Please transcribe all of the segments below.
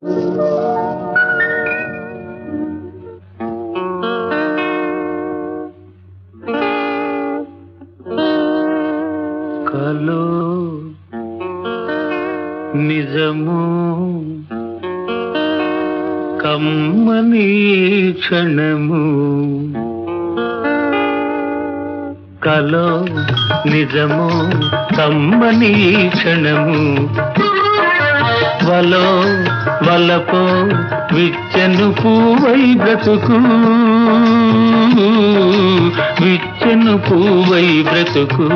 కలో నిజము కమ్మని క్షణము కలో నిజము కమ్మని క్షణము వలో వలపో విచ్చెను పూవై బ్రతుకు విచ్చెను పూవై బ్రతుకు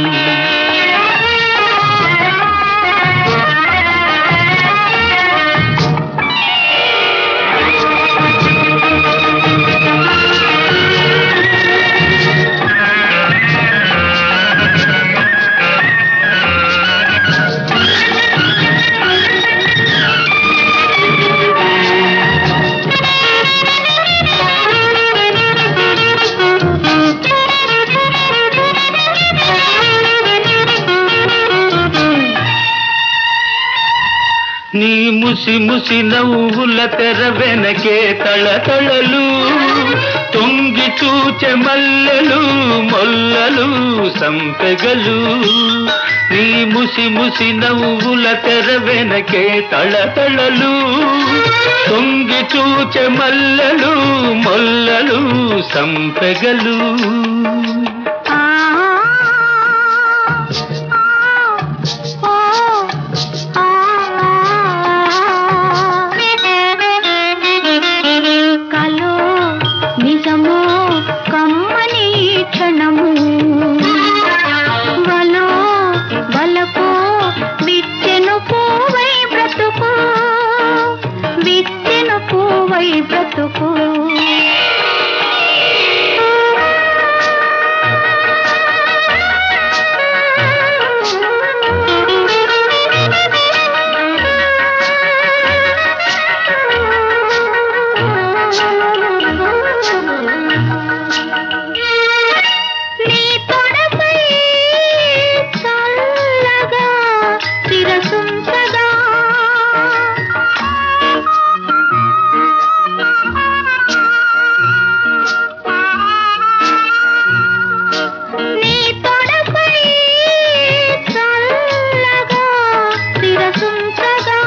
నీ ముసి ముసి నవ్వుల తెర వెనకే తళతళలు తొంగి చూచె మల్లెలు మొల్లలు సంపెగలు నీ ముసి ముసి నవ్వుల తెర వెనకే తళతళలు తొంగి చూచె మల్లెలు మొల్లలు సంపెగలు ఆ కలో నిజము కమ్మని క్షణము వలో వలపు విచ్చెను పూవై బ్రతుకు విచ్చెను పూవై బ్రతుకు నీ తొడపై చల్లగా శిరసుంచగా నీ తొడపై చల్లగా శిరసుంచగా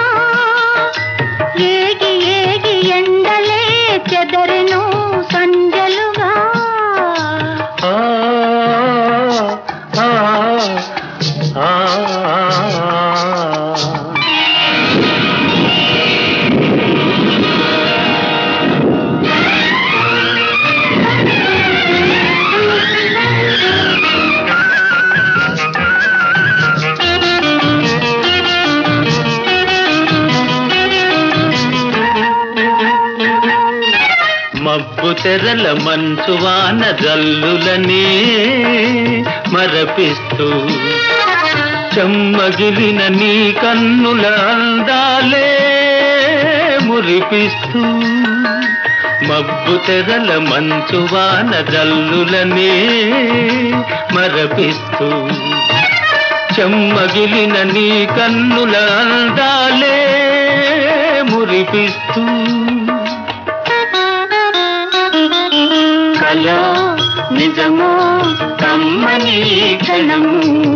ఏగి ఏగి ఎండలే చెదరెను సంజలుగా ఆ ఆ ఆ మబ్బు తెరల మంచు వాన జల్లులని మరపిస్తూ చెమ్మగిలిన నీ కన్నుల అందాలే మురిపిస్తూ మబ్బు తెరల మంచు వాన జల్లులని మరపిస్తూ చెమ్మగిలిన నీ కన్నుల అందాలే మురిపిస్తూ కలో నిజము కమ్మని క్షణము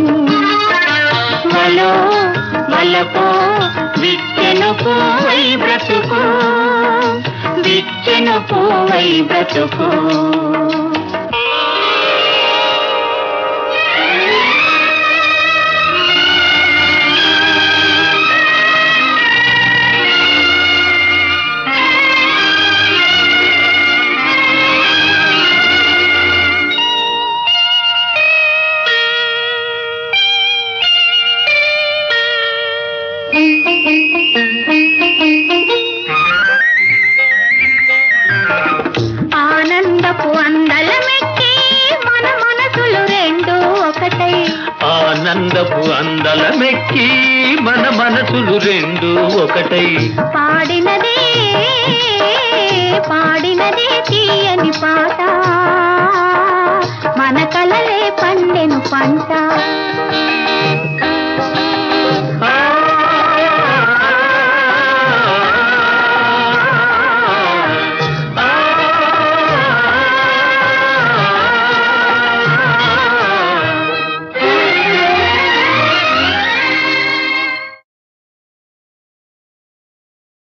వలో వలపో విచ్చెను పూవై బ్రతుకు విచ్చెను పూవై బ్రతుకు ఆనందపు అందలమెక్కి మన మనసులు రెండు ఒకటై ఆనందపు అందలమెక్కి మన మనసులు రెండు ఒకటై పాడినదే పాడినదే తీయని పాట మన కలలే పండెను పంట